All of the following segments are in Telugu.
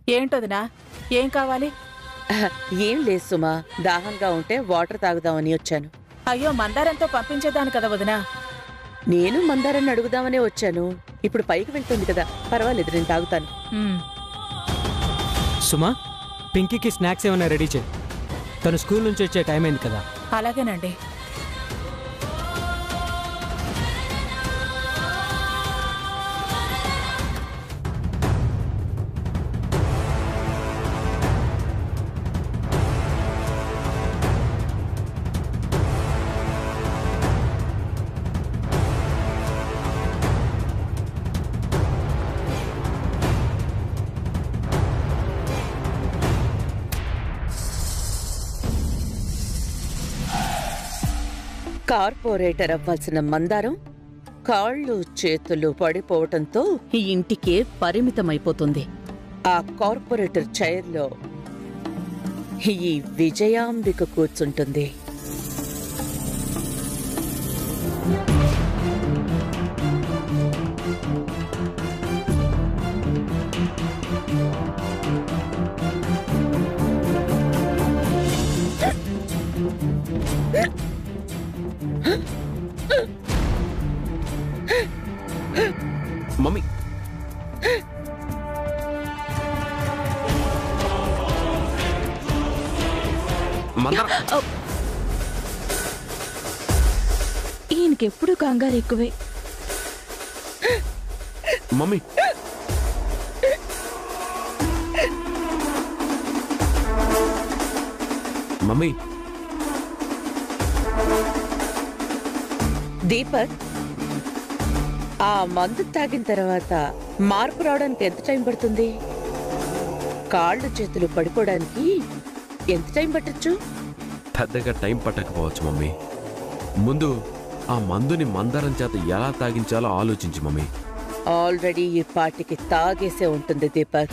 ఏంటొదినా ఏం కావాలి ఏం లేదు సుమా దాహంగా ఉంటే వాటర్ తాగుదామని వచ్చాను అయ్యో మందారంతో పంపించేదాను కదా వదినా నేను మందారాన్ని అడుగుదామనే వచ్చాను ఇప్పుడు పైకి వెళ్తుంది కదా పర్వాలేదు నేను తాగుతాను ఉమ్, సుమా పింకీకి స్నాక్స్ ఏమైనా రెడీ చేయి తను స్కూల్ నుంచి వచ్చే టైం అయింది కదా అలాగేనండి కార్పొరేటర్ అవ్వాల్సిన మందారం కాళ్ళు చేతులు పడిపోవటంతో ఈ ఇంటికే పరిమితమైపోతుంది ఆ కార్పొరేటర్ చైర్లో ఈ విజయాంబిక కూర్చుంటుంది మమ్మీ మందరం ఈయనకెప్పుడు కంగారు ఎక్కువే మమ్మీ మమ్మీ దీపక్ ఆ మందు తాగిన తర్వాత మార్పు రావడానికి ఎంత టైం పడుతుంది కాళ్ళు చేతులు పడిపోవడానికి ఎంత టైం పట్టొచ్చు పెద్దగా టైం పట్టకపోవచ్చు మమ్మీ ముందు ఆ మందుని మందారం చేత ఎలా తాగించాలో ఆలోచించు మమ్మీ ఆల్రెడీ ఈ పాటికి తాగేసే ఉంటుంది దీపక్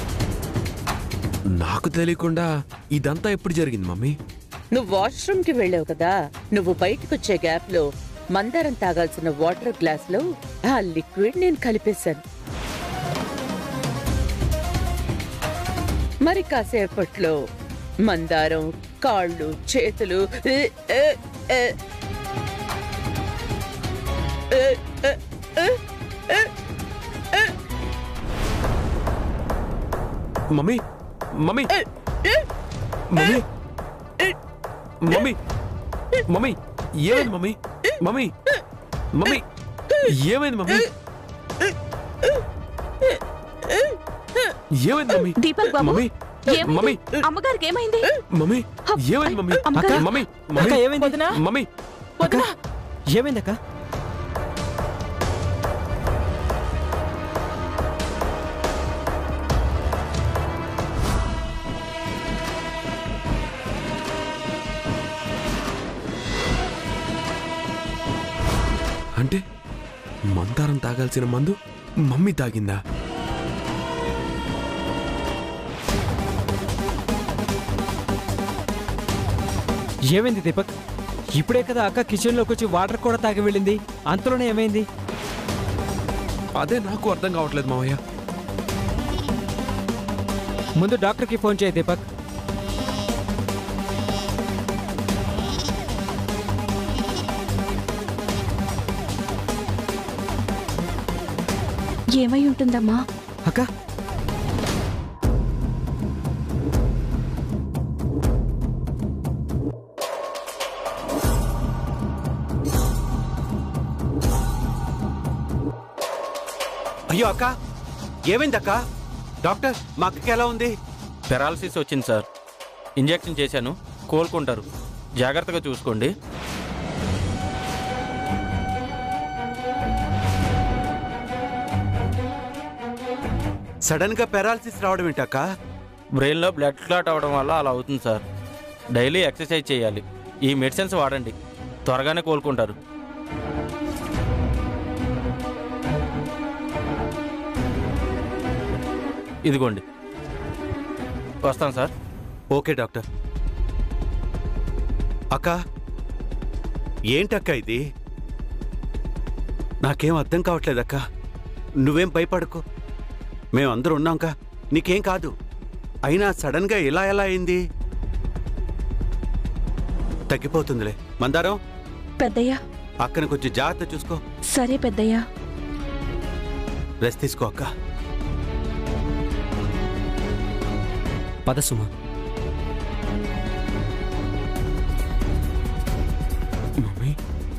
నాకు తెలియకుండా ఇదంతా ఎప్పుడు జరిగింది మమ్మీ నువ్వు వాష్రూమ్ కి వెళ్ళావు కదా నువ్వు బయటకు వచ్చే గ్యాప్ లో మందారం తాగాల్సిన వాటర్ గ్లాస్ లో ఆ లిక్విడ్ నేను కలిపేశాను మరి కాసేపట్లో మందారం కాళ్ళు చేతులు ఏ, ఏ, ఏ. ఏ, ఏ, ఏ, ఏ, ఏ. Mummy mummy mummy mummy mummy ఏమైంది మమ్మీ మమ్మీ మమ్మీ ఏమైంది మమ్మీ ఏమైంది మమ్మీ దీపక్ బాబు మమ్మీ మమ్మీ ఏమైంది అమ్మగారికి ఏమైంది మమ్మీ ఏమైంది మమ్మీ అమ్మగారు. మమ్మీ అక్క మమ్మీ ఏమైంది వదినా మమ్మీ వదినా ఏమైంది అక్క అంటే మందారం తాగాల్సిన మందు మమ్మీ తాగిందా ఏమైంది దీపక్ ఇప్పుడే కదా అక్క కిచెన్లోకి వచ్చి వాటర్ కూడా తాగి వెళ్ళింది అంతలోనే ఏమైంది అదే నాకు అర్థం కావట్లేదు మావయ్య ముందు డాక్టర్కి ఫోన్ చేయి దీపక్ ఏమై ఉంటుందమ్మా అక్క అయ్యో అక్క ఏమైంది అక్క డాక్టర్ మా అక్కకి ఎలా ఉంది పెరాలసిస్ వచ్చింది సార్ ఇంజెక్షన్ చేశాను కోలుకుంటారు జాగ్రత్తగా చూసుకోండి సడన్ గా పెరాలసిస్ రావడం ఏంటి అక్క బ్రెయిన్లో బ్లడ్ క్లాట్ అవ్వడం వల్ల అలా అవుతుంది సార్ డైలీ ఎక్సర్సైజ్ చేయాలి ఈ మెడిసిన్స్ వాడండి త్వరగానే కోలుకుంటారు ఇదిగోండి వస్తాను సార్ ఓకే డాక్టర్ అక్క ఏంటక్క ఇది నాకేం అర్థం కావట్లేదు అక్క నువ్వేం భయపడకు మేమందరూ ఉన్నాంకా నీకేం కాదు అయినా సడన్ గా ఇలా ఎలా అయింది తగ్గిపోతుందిలే మందారం పెద్దయ్యా అక్కని కొంచెం జాగ్రత్త చూసుకో సరే పెద్దయ్యా రెస్ట్ తీసుకో అక్క పద సుమ మమ్మీ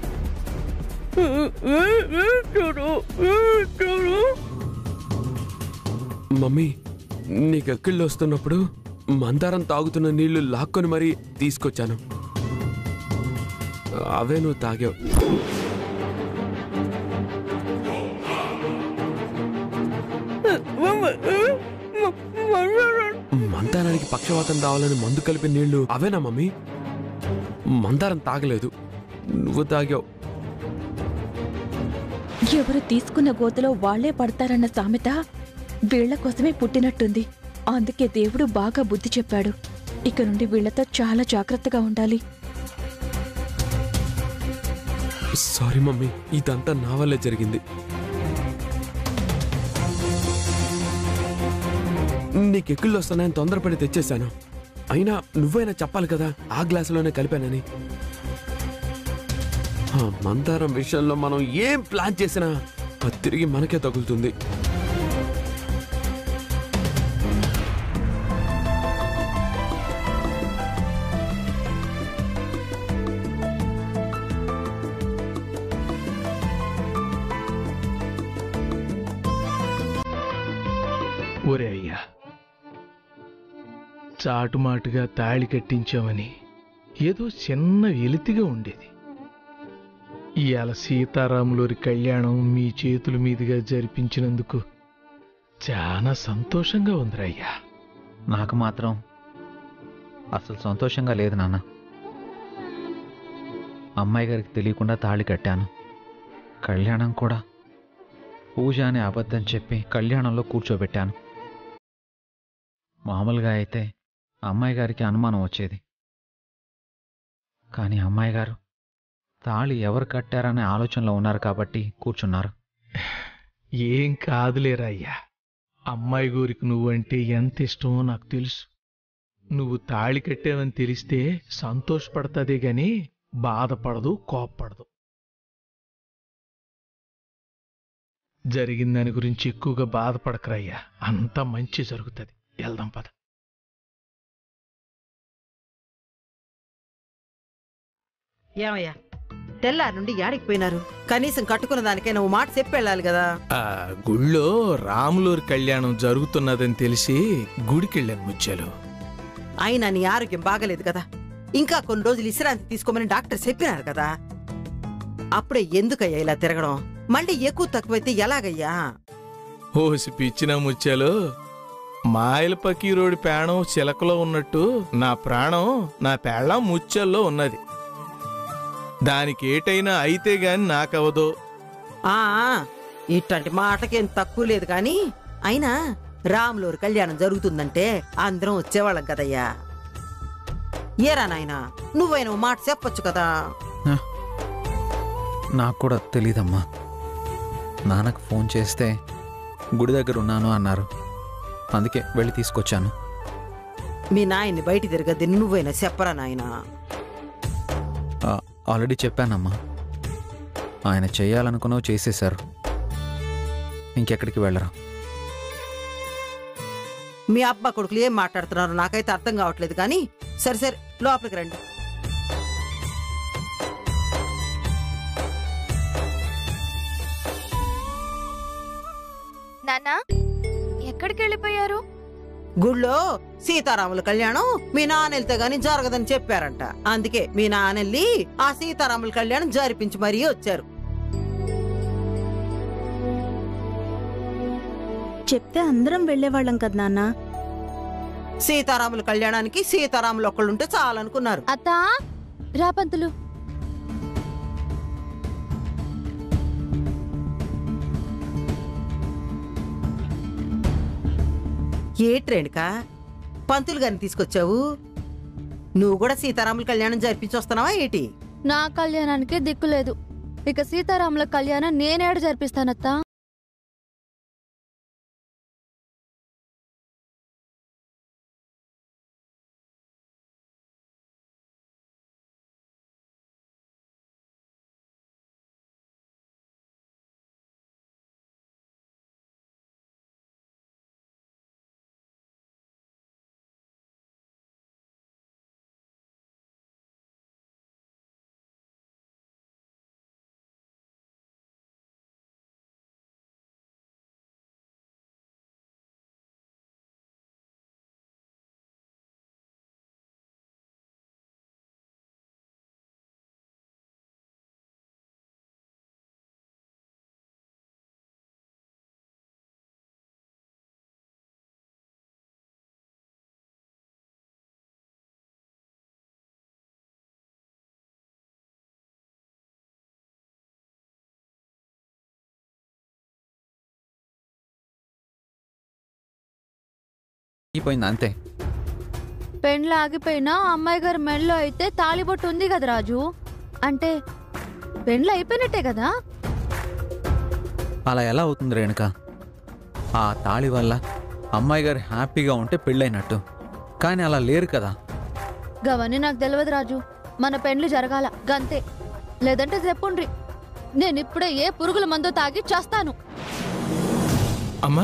మమ్మీ నీకు ఎక్కిళ్ళు వస్తున్నప్పుడు మందారం తాగుతున్న నీళ్లు లాక్కొని మరీ తీసుకొచ్చాను అవే నువ్వు తాగావు మందారానికి పక్షవాతం రావాలని మందు కలిపిన నీళ్లు అవేనా మమ్మీ మందారం తాగలేదు నువ్వు తాగావు ఎవరు తీసుకున్న గోతులో వాళ్లే పడతారన్న సామెత వీళ్ల కోసమే పుట్టినట్టుంది అందుకే దేవుడు బాగా బుద్ధి చెప్పాడు ఇక నుండి వీళ్లతో చాలా జాగ్రత్తగా ఉండాలి సారీ మమ్మీ ఇదంతా నా వల్లే జరిగింది నీకు ఎక్కిళ్ళు వస్తున్నాయని తొందరపడి తెచ్చేశాను అయినా నువ్వైనా చెప్పాలి కదా ఆ గ్లాసులోనే కలిపానని ఆ మందారం విషయంలో మనం ఏం ప్లాన్ చేసినా అది తిరిగి మనకే తగులుతుంది ఒరే అయ్యా చాటుమాటుగా తాళి కట్టించామని ఏదో చిన్న వెలితిగా ఉండేది ఇవాళ సీతారాములోరి కళ్యాణం మీ చేతుల మీదుగా జరిపించినందుకు చాలా సంతోషంగా ఉందిరా అయ్యా నాకు మాత్రం అసలు సంతోషంగా లేదు నాన్న అమ్మాయి గారికి తెలియకుండా తాళి కట్టాను కళ్యాణం కూడా పూజ అనే అబద్ధం చెప్పి కళ్యాణంలో కూర్చోబెట్టాను మామూలుగా అయితే అమ్మాయి గారికి అనుమానం వచ్చేది కానీ అమ్మాయి గారు తాళి ఎవరు కట్టారనే ఆలోచనలో ఉన్నారు కాబట్టి కూర్చున్నారు ఏం కాదులేరా అయ్యా అమ్మాయి గోరికి నువ్వంటే ఎంత ఇష్టమో నాకు తెలుసు నువ్వు తాళి కట్టావని తెలిస్తే సంతోషపడతాదే గాని బాధపడదు కోప్పడదు జరిగిన దాని గురించి ఎక్కువగా బాధపడకరయ్యా అంతా మంచి జరుగుతుంది వెళ్దాం పద ఏమయ్యా తెల్లారి నుండి యాడికి పోయినారు కనీసం కట్టుకున్న దానికైనా ఓ మాట చెప్పి వెళ్ళాలి కదా ఆ గుళ్ళో రాములూరి కళ్యాణం జరుగుతున్నదని తెలిసి గుడికెళ్ళాను ముత్యాలు అయినా నీ ఆరోగ్యం బాగలేదు కదా ఇంకా కొన్ని రోజులు విశ్రాంతి తీసుకోమని డాక్టర్ చెప్పినారు కదా అప్పుడే ఎందుకయ్యా ఇలా తిరగడం మళ్ళీ ఎక్కువ తక్కువైతే ఎలాగయ్యా ఓసి పిచ్చిన ముత్యాలు మాయల పకీరోడి ప్రాణం చిలకలో ఉన్నట్టు నా ప్రాణం నా పెళ్ళం ముత్యాల్లో ఉన్నది దానికి ఏటైనా అయితే గాని నాకవదు ఆ ఇట్లాంటి మాటకేం తక్కువ లేదు కానీ అయినా రాములూరు కళ్యాణం జరుగుతుందంటే అందరం వచ్చేవాళ్ళం కదయ్యా ఏరా నాయనా నువ్వైనా ఓ మాట చెప్పొచ్చు కదా నాకు కూడా తెలీదమ్మా నాన్నకు ఫోన్ చేస్తే గుడి దగ్గర ఉన్నాను అన్నారు అందుకే వెళ్ళి తీసుకొచ్చాను మీ నాయన్ని బయట తిరగద్ది నువ్వైనా చెప్పరా నాయనా ఆ, ఆల్రెడీ చెప్పానమ్మా ఆయన చేయాలనుకున్నవి చేసేశారు ఇంకెక్కడికి వెళ్ళరా మీ అబ్బా కొడుకులు ఏం మాట్లాడుతున్నారు నాకైతే అర్థం కావట్లేదు కానీ సరే సరే లోపలికి రండి నాన్నా ఎక్కడికి వెళ్ళిపోయారు గుళ్ళో సీతారాముల కళ్యాణం మీ నాన్న వెళ్తే గాని జరగదని చెప్పారంట అందుకే మీ నాన్నెళ్ళి ఆ సీతారాముల కళ్యాణం జరిపించి మరీ వచ్చారు చెప్తే అందరం వెళ్ళేవాళ్ళం కదా నాన్న సీతారాముల కళ్యాణానికి సీతారాములు ఒక్కళ్ళుంటే చాలనుకున్నారు అత్తా రా పంతులు ఏ ట్రైన్కా పంతులు గారిని తీసుకొచ్చావు నువ్వు కూడా సీతారాముల కళ్యాణం జరిపించి వస్తున్నావా ఏటి నా కళ్యాణానికి దిక్కులేదు ఇక సీతారాముల కళ్యాణం నేనేడు జరిపిస్తానత్తా అయిపోయింది అంతే పెండ్లు ఆగిపోయినా అమ్మాయి గారి మెడలో అయితే తాళిబొట్టు ఉంది కదా రాజు అంటే పెండ్లు అయిపోయినట్టే కదా అలా ఎలా అవుతుంది రేణుక ఆ తాళి వల్ల అమ్మాయి గారు హ్యాపీగా ఉంటే పెళ్ళైనట్టు కానీ అలా లేరు కదా గవన్నీ నాకు తెలియదు రాజు మన పెండ్లు జరగాల గంతే లేదంటే చెప్పుండ్రి నేను ఇప్పుడే ఏ పురుగుల మందో తాగి చేస్తాను అమ్మా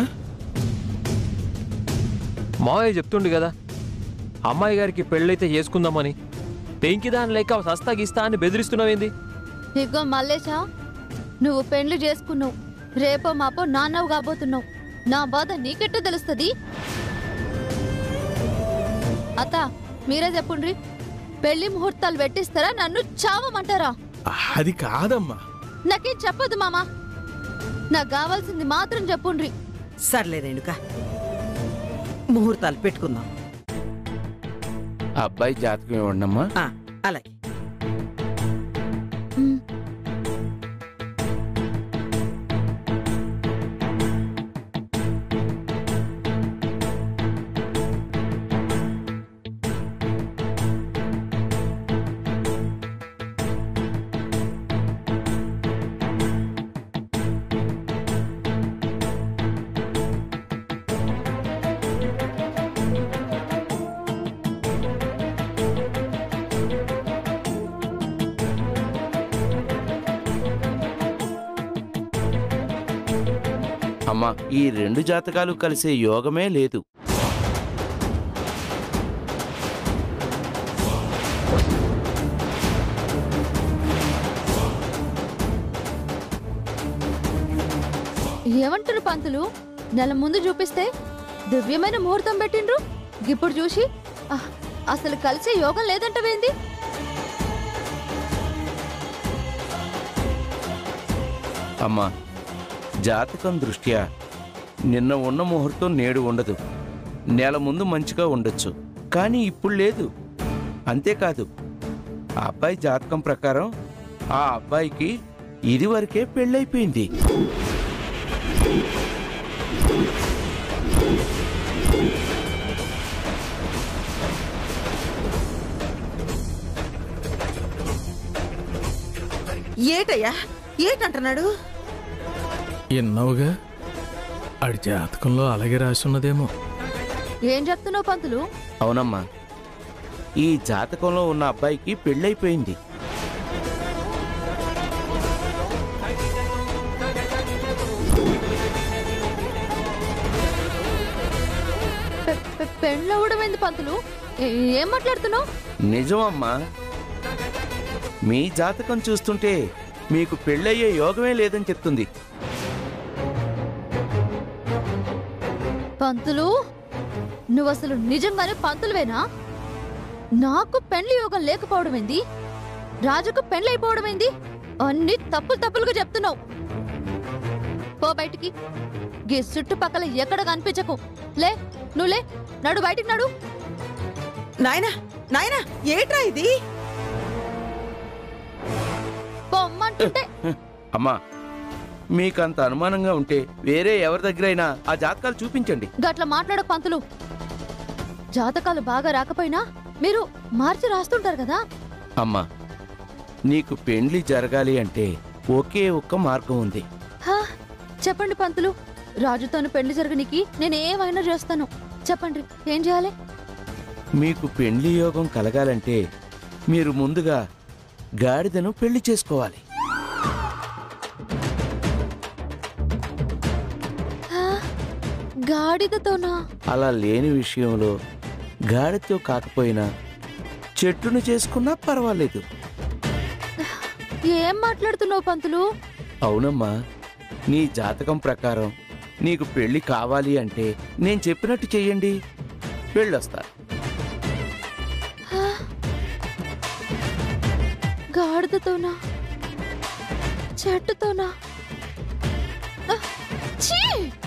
మావయ్య చెప్తుండు కదా అమ్మాయి గారికి పెళ్ళైతే చేసుకుందామని పెంకి దాని లేక సస్తా గిస్తా అని బెదిరిస్తున్నావేంది ఇగో మల్లేశా నువ్వు పెండ్లు చేసుకున్నావు రేపో మాపో నాన్నవు కాబోతున్నావు నా బాధ నీకెట్టు తెలుస్తుంది అత్త మీరే చెప్పుండ్రి పెళ్లి ముహూర్తాలు పెట్టిస్తారా నన్ను చావమంటారా అది కాదమ్మా నాకేం చెప్పొద్దు మామా నాకు కావాల్సింది మాత్రం చెప్పుండ్రి సర్లే రేణుక ముహూర్తాలు పెట్టుకుందాం అబ్బాయి జాతకం ఇవ్వండమ్మా ఆ, అలాగే అమ్మా ఈ రెండు జాతకాలు కలిసే యోగమే లేదు ఏమంటారు పంతులు నెల ముందు చూపిస్తే దివ్యమైన ముహూర్తం పెట్టిండ్రు ఇప్పుడు చూసి ఆహ్, అసలు కలిసే యోగం లేదంటవేంది అమ్మా జాతకం దృష్ట్యా నిన్న ఉన్న ముహూర్తం నేడు ఉండదు నెల ముందు మంచిగా ఉండొచ్చు కానీ ఇప్పుడు లేదు అంతేకాదు ఆ అబ్బాయి జాతకం ప్రకారం ఆ అబ్బాయికి ఇదివరకే పెళ్ళైపోయింది ఏటయ్యా ఏటంటున్నాడు ఎన్నోగా ఆడి జాతకంలో అలాగే రాసున్నదేమో ఏం చెప్తున్నావు పంతులు అవునమ్మా ఈ జాతకంలో ఉన్న అబ్బాయికి పెళ్ళైపోయింది పె- పె- పెండ్లవ్వడం ఏంది పంతులు ఏ- ఏం మాట్లాడుతున్నావు నిజమమ్మా మీ జాతకం చూస్తుంటే మీకు పెళ్ళయ్యే యోగమే లేదని చెప్తుంది పంతులు నువ్వు అసలు నిజంగానే పంతులువేనా నాకు పెండ్లి యోగం లేకపోవడం ఏంది రాజుకు పెండ్లి అయిపోవడం ఏంది అన్ని తప్పులు తప్పులుగా చెప్తున్నావు పో బయటికి గీ చుట్టుపక్కల ఎక్కడ కనిపించకు లే నువ్వు లే నడు బయటికి నడు నాయనా నాయనా ఏట్రా ఇది పొమ్మంటుంటే అమ్మా మీకంత అనుమానంగా ఉంటే వేరే ఎవరి దగ్గరైనా ఆ జాతకాలు చూపించండి గట్ల మాట్లాడక పంతులు జాతకాలు బాగా రాకపోయినా మీరు మార్చి రాస్తుంటారు కదా అమ్మా నీకు పెండ్లి జరగాలి అంటే ఒకే ఒక్క మార్గం ఉంది హా, చెప్పండి పంతులు రాజుతోను పెళ్లి జరగనికి నేను ఏమైనా చేస్తాను చెప్పండి ఏం చేయాలి మీకు పెండ్లి యోగం కలగాలంటే మీరు ముందుగా గాడిదను పెళ్లి చేసుకోవాలి హా, గాడిదతోనా అలా లేని విషయంలో గాడితో కాకపోయినా చెట్టును చేసుకున్నా పర్వాలేదు ఏం మాట్లాడుతున్నావు పంతులు అవునమ్మా నీ జాతకం ప్రకారం నీకు పెళ్లి కావాలి అంటే నేను చెప్పినట్టు చెయ్యండి పెళ్ళొస్తా హా, గాడిదతోనా చెట్టుతోనా ఆ, ఛీ!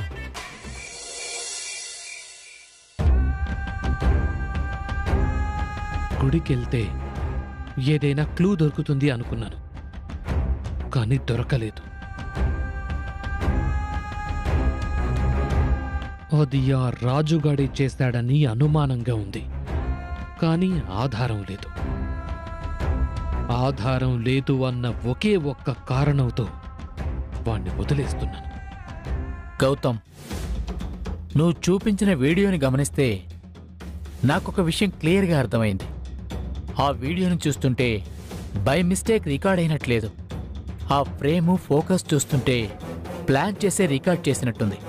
గుడికెళ్తే ఏదైనా క్లూ దొరుకుతుంది అనుకున్నాను కానీ దొరకలేదు అది ఆ రాజుగాడి చేశాడని అనుమానంగా ఉంది కానీ ఆధారం లేదు ఆధారం లేదు అన్న ఒకే ఒక్క కారణంతో వాణ్ణి వదిలేస్తున్నాను గౌతమ్ నువ్వు చూపించిన వీడియోని గమనిస్తే నాకొక విషయం క్లియర్గా అర్థమైంది ఆ వీడియోని చూస్తుంటే బై మిస్టేక్ రికార్డ్ అయినట్లేదు ఆ ఫ్రేము ఫోకస్ చూస్తుంటే ప్లాన్ చేసే రికార్డ్ చేసినట్టుంది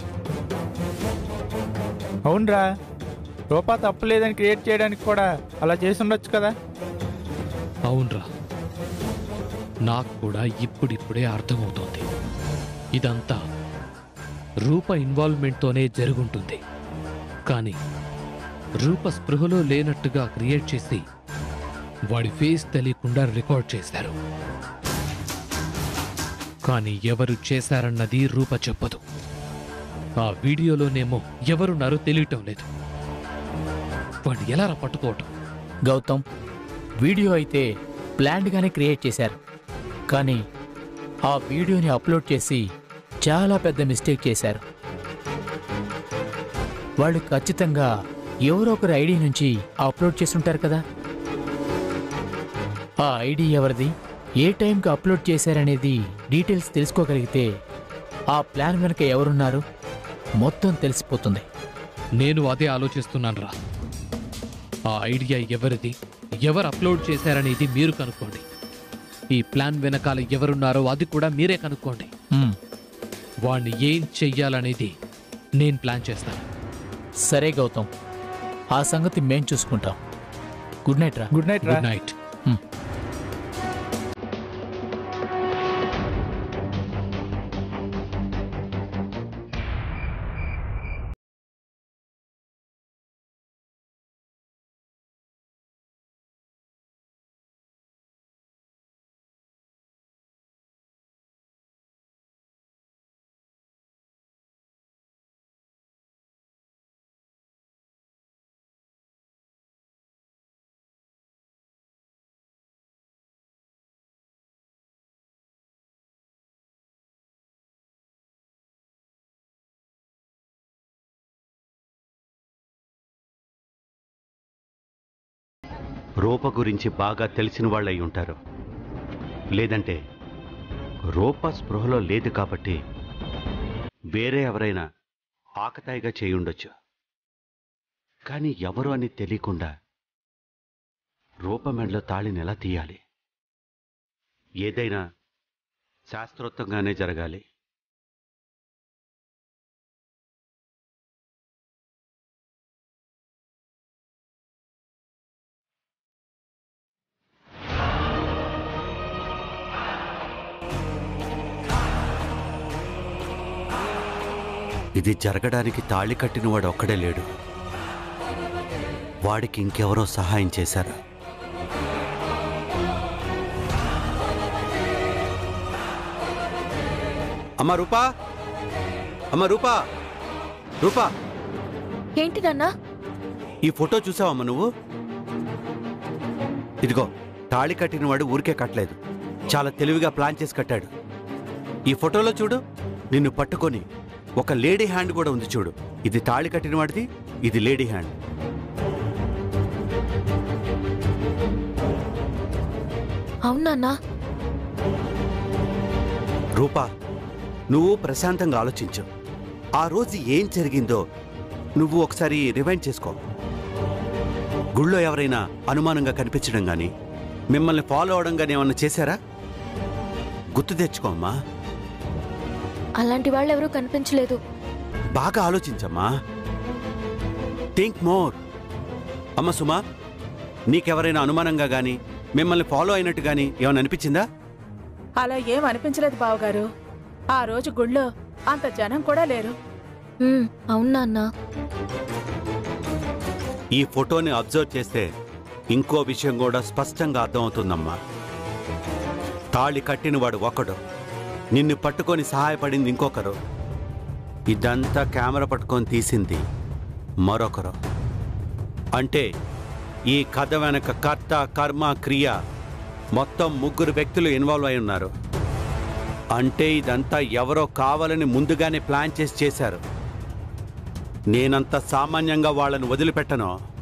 అవునరా రూపా తప్పలేదని క్రియేట్ చేయడానికి కూడా అలా చేసి ఉండొచ్చు కదా అవునరా నాకు కూడా ఇప్పుడిప్పుడే అర్థమవుతోంది ఇదంతా రూప ఇన్వాల్వ్మెంట్తోనే జరుగుంటుంది కానీ రూప స్పృహలో లేనట్టుగా క్రియేట్ చేసి వాడి ఫేస్ తెలియకుండా రికార్డ్ చేశారు కానీ ఎవరు చేశారన్నది రూప చెప్పదు ఆ వీడియోలోనేమో ఎవరున్నారో తెలియటం లేదు వాడిని ఎలా పట్టుకోవటం గౌతమ్ వీడియో అయితే ప్లాన్డ్గానే క్రియేట్ చేశారు కానీ ఆ వీడియోని అప్లోడ్ చేసి చాలా పెద్ద మిస్టేక్ చేశారు వాళ్ళు ఖచ్చితంగా ఎవరో ఒకరి ఐడి నుంచి అప్లోడ్ చేసుంటారు కదా ఆ ఐడి ఎవరిది ఏ టైంకి అప్లోడ్ చేశారనేది డీటెయిల్స్ తెలుసుకోగలిగితే ఆ ప్లాన్ వెనుక ఎవరున్నారు మొత్తం తెలిసిపోతుంది నేను అదే ఆలోచిస్తున్నాను రా ఆ ఐడియా ఎవరిది ఎవరు అప్లోడ్ చేశారనేది మీరు కనుక్కోండి ఈ ప్లాన్ వెనకాల ఎవరున్నారో అది కూడా మీరే కనుక్కోండి మ్మ్. వాణ్ణి ఏం చెయ్యాలనేది నేను ప్లాన్ చేస్తాను సరే గౌతమ్ ఆ సంగతి మేం చూసుకుంటాం గుడ్ నైట్ రా గుడ్ నైట్ రా గుడ్ నైట్ రూప గురించి బాగా తెలిసిన వాళ్ళై ఉంటారు లేదంటే రూప స్పృహలో లేదు కాబట్టి వేరే ఎవరైనా ఆకతాయిగా చేయుండొచ్చు కానీ ఎవరు అని తెలియకుండా రూప మెడలో తాళిని ఎలా తీయాలి ఏదైనా శాస్త్రోక్తంగానే జరగాలి ఇది జరగడానికి తాళి కట్టినవాడు ఒక్కడే లేడు వాడికి ఇంకెవరో సహాయం చేశారు అమ్మా రూపా అమ్మా రూపా రూపా ఏంటి నాన్నా ఈ ఫోటో చూసావమ్మా నువ్వు ఇదిగో తాళి కట్టినవాడు ఊరికే కట్టలేదు చాలా తెలివిగా ప్లాన్ చేసి కట్టాడు ఈ ఫోటోలో చూడు నిన్ను పట్టుకొని ఒక లేడీ హ్యాండ్ కూడా ఉంది చూడు ఇది తాళి కట్టినవాడిది ఇది లేడీ హ్యాండ్ అవునా రూపా నువ్వు ప్రశాంతంగా ఆలోచించు ఆ రోజు ఏం జరిగిందో నువ్వు ఒకసారి రివైండ్ చేసుకో గుళ్ళో ఎవరైనా అనుమానంగా కనిపించడం గాని మిమ్మల్ని ఫాలో అవడం గాని ఏమన్నా చేశారా గుర్తు తెచ్చుకో అమ్మా అలాంటి వాళ్ళు ఎవరూ కనిపించలేదు బాగా ఆలోచించమ్మా థింక్ మోర్ అమ్మ సుమా నీకెవరైనా అనుమానంగా గాని మిమ్మల్ని ఫాలో అయినట్టు గాని ఏమైనా అనిపించిందా అలా ఏం అనిపించలేదు బావగారు ఆ రోజు గుళ్ళో అంత జనం కూడా లేరు అవునా అన్నా ఈ ఫోటోని అబ్జర్వ్ చేస్తే ఇంకో విషయం కూడా స్పష్టంగా అర్థమవుతుందమ్మా తాళి కట్టినవాడు ఒకడు నిన్ను పట్టుకొని సహాయపడింది ఇంకొకరు ఇదంతా కెమెరా పట్టుకొని తీసింది మరొకరు అంటే ఈ కథ వెనక కర్త కర్మ క్రియ మొత్తం ముగ్గురు వ్యక్తులు ఇన్వాల్వ్ అయి ఉన్నారు అంటే ఇదంతా ఎవరో కావాలని ముందుగానే ప్లాన్ చేసి చేశారు నేనంత సామాన్యంగా వాళ్ళని వదిలిపెట్టను